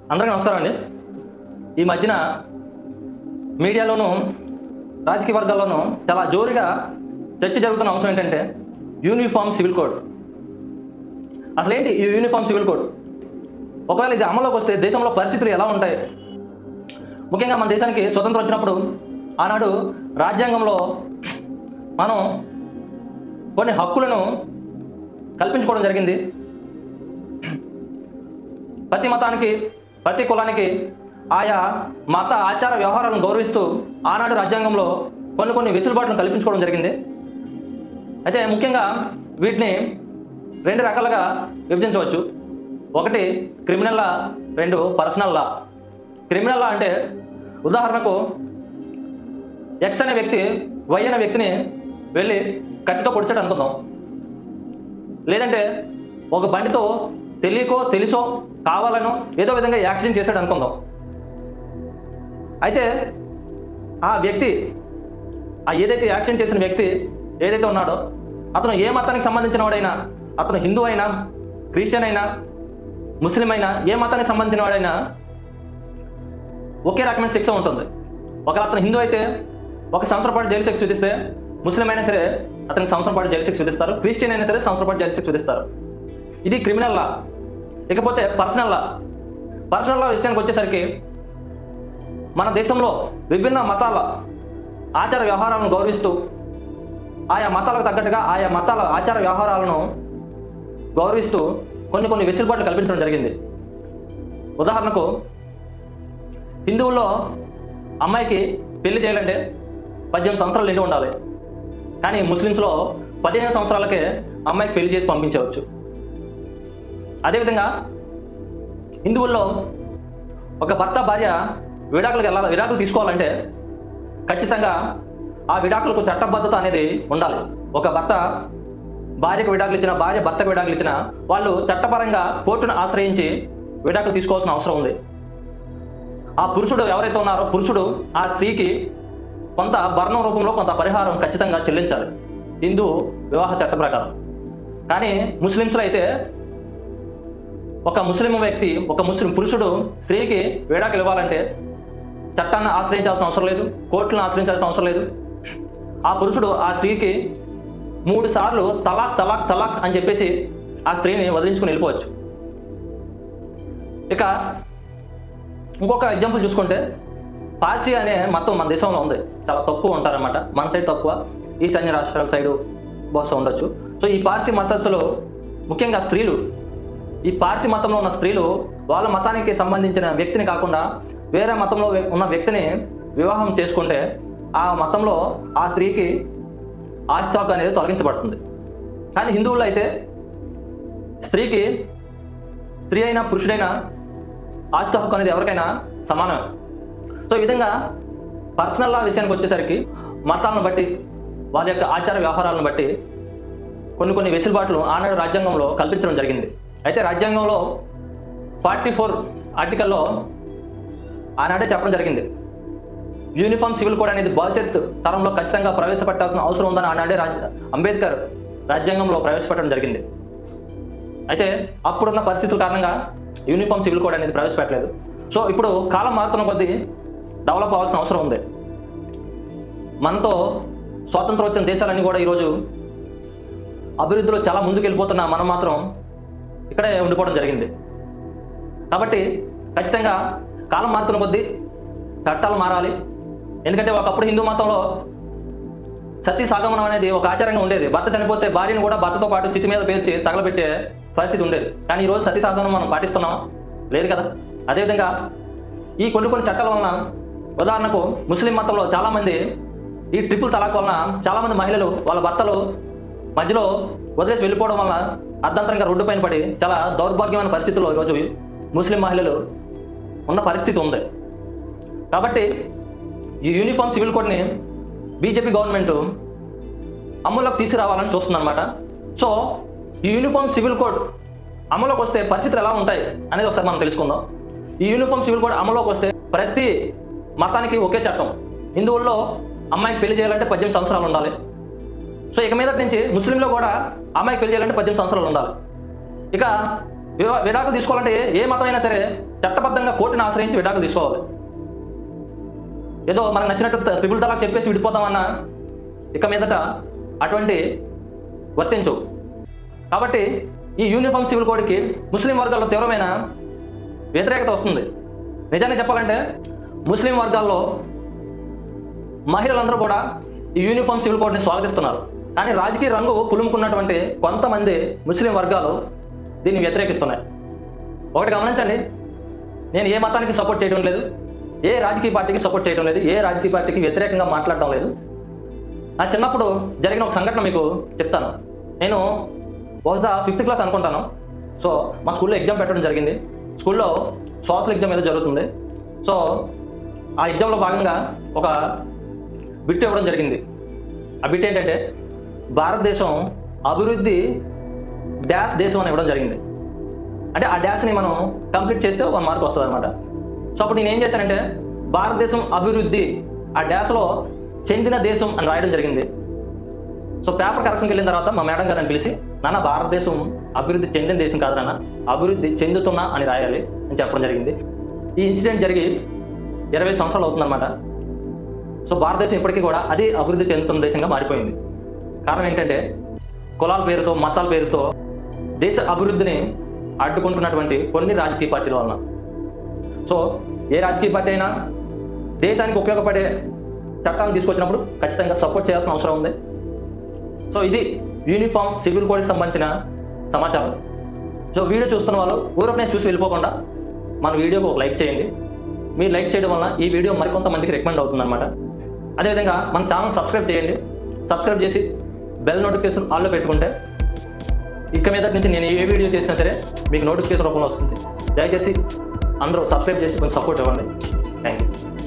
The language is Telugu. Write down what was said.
అందరికీ నమస్కారం అండి ఈ మధ్యన మీడియాలోనూ రాజకీయ వర్గాల్లోనూ చాలా జోరుగా చర్చ జరుగుతున్న అంశం ఏంటంటే యూనిఫామ్ సివిల్ కోడ్ అసలు ఏంటి ఈ యూనిఫామ్ సివిల్ కోడ్ ఒకవేళ ఇది అమల్లోకి వస్తే దేశంలో పరిస్థితులు ఎలా ఉంటాయి ముఖ్యంగా మన దేశానికి స్వతంత్రం వచ్చినప్పుడు ఆనాడు రాజ్యాంగంలో మనం కొన్ని హక్కులను కల్పించుకోవడం జరిగింది ప్రతి మతానికి ప్రతి కులానికి ఆయా మత ఆచార వ్యవహారాలను గౌరవిస్తూ ఆనాడు రాజ్యాంగంలో కొన్ని కొన్ని వెసులుబాట్లను కల్పించుకోవడం జరిగింది అయితే ముఖ్యంగా వీటిని రెండు రకాలుగా విభజించవచ్చు ఒకటి క్రిమినల్ లా రెండు పర్సనల్ లా క్రిమినల్ లా అంటే ఉదాహరణకు ఎక్స్ అనే వ్యక్తి వై అనే వ్యక్తిని వెళ్ళి కత్తితో పొడిచాడు అనుకుందాం లేదంటే ఒక బండితో తెలియకో తెలుసో కావాలనో ఏదో విధంగా యాక్సిడెంట్ చేశాడు అనుకుందాం అయితే ఆ వ్యక్తి ఆ ఏదైతే యాక్సిడెంట్ చేసిన వ్యక్తి ఏదైతే ఉన్నాడో అతను ఏ మతానికి సంబంధించిన వాడైనా అతను హిందూ అయినా క్రిస్టియన్ అయినా ముస్లిం అయినా ఏ మతానికి సంబంధించిన వాడైనా ఒకే రకమైన శిక్ష ఉంటుంది ఒకవేళ అతను హిందూ అయితే ఒక సంవత్సరం పాటు జైలు శిక్ష విధిస్తే ముస్లిం అయినా సరే అతనికి సంవత్సరం పాటు జైలు శిక్ష విధిస్తారు క్రిస్టియన్ అయినా సరే సంవత్సరం పాటు జైలు శిక్ష విధిస్తారు ఇది క్రిమినల్ లా ఇకపోతే పర్సనల్ లా పర్సనల్ లా విషయానికి వచ్చేసరికి మన దేశంలో విభిన్న మతాల ఆచార వ్యవహారాలను గౌరవిస్తూ ఆయా మతాలకు తగ్గట్టుగా ఆయా మతాల ఆచార వ్యవహారాలను గౌరవిస్తూ కొన్ని కొన్ని వెసులుబాట్లు కల్పించడం జరిగింది ఉదాహరణకు హిందువుల్లో అమ్మాయికి పెళ్లి చేయాలంటే పద్దెనిమిది సంవత్సరాలు నిండి ఉండాలి కానీ ముస్లిమ్స్లో పదిహేను సంవత్సరాలకే అమ్మాయికి పెళ్లి చేసి పంపించవచ్చు అదేవిధంగా హిందువుల్లో ఒక భర్త భార్య విడాకులకు వెళ్ళాలి విడాకులు తీసుకోవాలంటే ఖచ్చితంగా ఆ విడాకులకు చట్టబద్ధత అనేది ఉండాలి ఒక భర్త భార్యకు విడాకులు ఇచ్చిన భార్య భర్తకు విడాకులు ఇచ్చిన వాళ్ళు చట్టపరంగా కోర్టును ఆశ్రయించి విడాకులు తీసుకోవాల్సిన అవసరం ఉంది ఆ పురుషుడు ఎవరైతే ఉన్నారో పురుషుడు ఆ స్త్రీకి కొంత భరణం రూపంలో కొంత పరిహారం ఖచ్చితంగా చెల్లించాలి హిందూ వివాహ చట్ట ప్రకారం కానీ ముస్లిమ్స్లో అయితే ఒక ముస్లిం వ్యక్తి ఒక ముస్లిం పురుషుడు స్త్రీకి విడాకులు ఇవ్వాలంటే చట్టాన్ని ఆశ్రయించాల్సిన అవసరం లేదు కోర్టులను ఆశ్రయించాల్సిన అవసరం లేదు ఆ పురుషుడు ఆ స్త్రీకి మూడు సార్లు తలాక్ తలాక్ తలాక్ అని చెప్పేసి ఆ స్త్రీని వదిలించుకుని వెళ్ళిపోవచ్చు ఇక ఇంకొక ఎగ్జాంపుల్ చూసుకుంటే పార్సీ అనే మతం మన దేశంలో ఉంది చాలా తక్కువ ఉంటారన్నమాట మన సైడ్ తక్కువ ఈశాన్య రాష్ట్రాల సైడు బహుశా ఉండొచ్చు సో ఈ పార్సీ మతస్థులు ముఖ్యంగా స్త్రీలు ఈ పార్సీ మతంలో ఉన్న స్త్రీలు వాళ్ళ మతానికి సంబంధించిన వ్యక్తిని కాకుండా వేరే మతంలో వ్య- ఉన్న వ్యక్తిని వివాహం చేసుకుంటే ఆ మతంలో ఆ స్త్రీకి ఆస్తి హక్కు అనేది తొలగించబడుతుంది కానీ హిందువుల్లో అయితే స్త్రీకి స్త్రీ అయినా పురుషుడైనా ఆస్తి హక్కు అనేది ఎవరికైనా సమానమే సో ఈ విధంగా పర్సనల్ లా విషయానికి వచ్చేసరికి మతాలను బట్టి వాళ్ళ యొక్క ఆచార వ్యవహారాలను బట్టి కొన్ని కొన్ని వెసులుబాట్లు ఆనాడు రాజ్యాంగంలో కల్పించడం జరిగింది అయితే రాజ్యాంగంలో ఫార్టీ ఫోర్ ఆర్టికల్లో ఆనాడే చెప్పడం జరిగింది యూనిఫామ్ సివిల్ కోడ్ అనేది భవిష్యత్ తరంలో ఖచ్చితంగా ప్రవేశపెట్టాల్సిన అవసరం ఉందని ఆనాడే రాజ్ అంబేద్కర్ రాజ్యాంగంలో ప్రవేశపెట్టడం జరిగింది అయితే అప్పుడున్న పరిస్థితుల కారణంగా యూనిఫామ్ సివిల్ కోడ్ అనేది ప్రవేశపెట్టలేదు సో ఇప్పుడు కాలం మారుతున్న కొద్దీ డెవలప్ అవ్వాల్సిన అవసరం ఉంది మనతో స్వాతంత్రం వచ్చిన దేశాలన్నీ కూడా ఈరోజు అభివృద్ధిలో చాలా ముందుకు వెళ్ళిపోతున్న మనం మాత్రం ఇక్కడే ఉండిపోవడం జరిగింది కాబట్టి ఖచ్చితంగా కాలం మారుతున్న కొద్దీ చట్టాలు మారాలి ఎందుకంటే ఒకప్పుడు హిందూ మతంలో సతీ సాగమనం అనేది ఒక ఆచారంగా ఉండేది భర్త చనిపోతే భార్యను కూడా భర్తతో పాటు చితి మీద పేర్చి తగలబెట్టే పరిస్థితి ఉండేది కానీ ఈరోజు సతీ సాగమనం మనం పాటిస్తున్నామా లేదు కదా అదేవిధంగా ఈ కొన్ని కొన్ని చట్టాల వలన ఉదాహరణకు ముస్లిం మతంలో చాలామంది ఈ ట్రిపుల్ తలాక్ వలన చాలామంది మహిళలు వాళ్ళ భర్తలు మధ్యలో వదిలేసి వెళ్ళిపోవడం వలన అర్ధంతరంగా రోడ్డు పైన పడి చాలా దౌర్భాగ్యమైన పరిస్థితుల్లో ఈరోజు ముస్లిం మహిళలు ఉన్న పరిస్థితి ఉంది కాబట్టి ఈ యూనిఫామ్ సివిల్ కోడ్ని బీజేపీ గవర్నమెంట్ అమల్లోకి తీసుకురావాలని చూస్తుందన్నమాట సో ఈ యూనిఫామ్ సివిల్ కోడ్ అమల్లోకి వస్తే పరిస్థితులు ఎలా ఉంటాయి అనేది ఒకసారి మనం తెలుసుకుందాం ఈ యూనిఫామ్ సివిల్ కోడ్ అమల్లోకి వస్తే ప్రతి మతానికి ఒకే చట్టం హిందువుల్లో అమ్మాయికి పెళ్లి చేయాలంటే పద్దెనిమిది సంవత్సరాలు ఉండాలి సో ఇక మీద నుంచి ముస్లింలో కూడా అమ్మాయికి పెళ్లి చేయాలంటే పద్దెనిమిది సంవత్సరాలు ఉండాలి ఇక వివా- విడాకులు తీసుకోవాలంటే ఏ- ఏ మతం అయినా సరే చట్టబద్ధంగా కోర్టుని ఆశ్రయించి విడాకులు తీసుకోవాలి ఏదో మనకు నచ్చినట్టు త- త్రిపుల్ తలాక్ చెప్పేసి విడిపోతామన్నా ఇక మీదట అటువంటి వర్తించవు కాబట్టి ఈ యూనిఫామ్ సివిల్ కోడ్కి ముస్లిం వర్గాల్లో తీవ్రమైన వ్యతిరేకత వస్తుంది నిజానికి చెప్పాలంటే ముస్లిం వర్గాల్లో మహిళలందరూ కూడా ఈ యూనిఫామ్ సివిల్ కోడ్ని స్వాగతిస్తున్నారు కానీ రాజకీయ రంగు పులుముకున్నటువంటి కొంతమంది ముస్లిం వర్గాలు దీన్ని వ్యతిరేకిస్తున్నాయి ఒకటి గమనించండి నేను ఏ మతానికి సపోర్ట్ చేయడం లేదు ఏ రాజకీయ పార్టీకి సపోర్ట్ చేయడం లేదు ఏ రాజకీయ పార్టీకి వ్యతిరేకంగా మాట్లాడడం లేదు నా చిన్నప్పుడు జరిగిన ఒక సంఘటన మీకు చెప్తాను నేను బహుశా ఫిఫ్త్ క్లాస్ అనుకుంటాను సో మా స్కూల్లో ఎగ్జామ్ పెట్టడం జరిగింది స్కూల్లో సోషల్ ఎగ్జామ్ ఏదో జరుగుతుంది సో ఆ ఎగ్జామ్లో భాగంగా ఒక బిట్ ఇవ్వడం జరిగింది ఆ బిట్ ఏంటంటే భారతదేశం అభివృద్ధి డ్యాష్ దేశం అని ఇవ్వడం జరిగింది అంటే ఆ డ్యాష్ని మనం కంప్లీట్ చేస్తే వన్ మార్క్ వస్తుంది అనమాట సో అప్పుడు నేను ఏం చేశానంటే భారతదేశం అభివృద్ధి ఆ డ్యాష్లో చెందిన దేశం అని రాయడం జరిగింది సో పేపర్ కరెక్షన్కి వెళ్ళిన తర్వాత మా మేడం గారిని పిలిచి నాన్న భారతదేశం అభివృద్ధి చెందిన దేశం కాదు నాన్న అభివృద్ధి చెందుతున్నా అని రాయాలి అని చెప్పడం జరిగింది ఈ ఇన్సిడెంట్ జరిగి ఇరవై సంవత్సరాలు అవుతుందన్నమాట సో భారతదేశం ఇప్పటికీ కూడా అదే అభివృద్ధి చెందుతున్న దేశంగా మారిపోయింది కారణం ఏంటంటే కులాల పేరుతో మతాల పేరుతో దేశ అభివృద్ధిని అడ్డుకుంటున్నటువంటి కొన్ని రాజకీయ పార్టీల వలన సో ఏ రాజకీయ పార్టీ అయినా దేశానికి ఉపయోగపడే చట్టాలను తీసుకొచ్చినప్పుడు ఖచ్చితంగా సపోర్ట్ చేయాల్సిన అవసరం ఉంది సో ఇది యూనిఫామ్ సివిల్ కోడ్కి సంబంధించిన సమాచారం సో వీడియో చూస్తున్న వాళ్ళు ఊరపు నేను చూసి వెళ్ళిపోకుండా మన వీడియోకి ఒక లైక్ చేయండి మీరు లైక్ చేయడం వల్ల ఈ వీడియో మరికొంతమందికి రికమెండ్ అవుతుందన్నమాట అదేవిధంగా మన ఛానల్ సబ్స్క్రైబ్ చేయండి సబ్స్క్రైబ్ చేసి బెల్ నోటిఫికేషన్ ఆల్లో పెట్టుకుంటే ఇక మీద నుంచి నేను ఏ వీడియో చేసినా సరే మీకు నోటిఫికేషన్ రూపంలో వస్తుంది దయచేసి అందరూ సబ్స్క్రైబ్ చేసి కొంచెం సపోర్ట్ ఇవ్వండి థ్యాంక్ యూ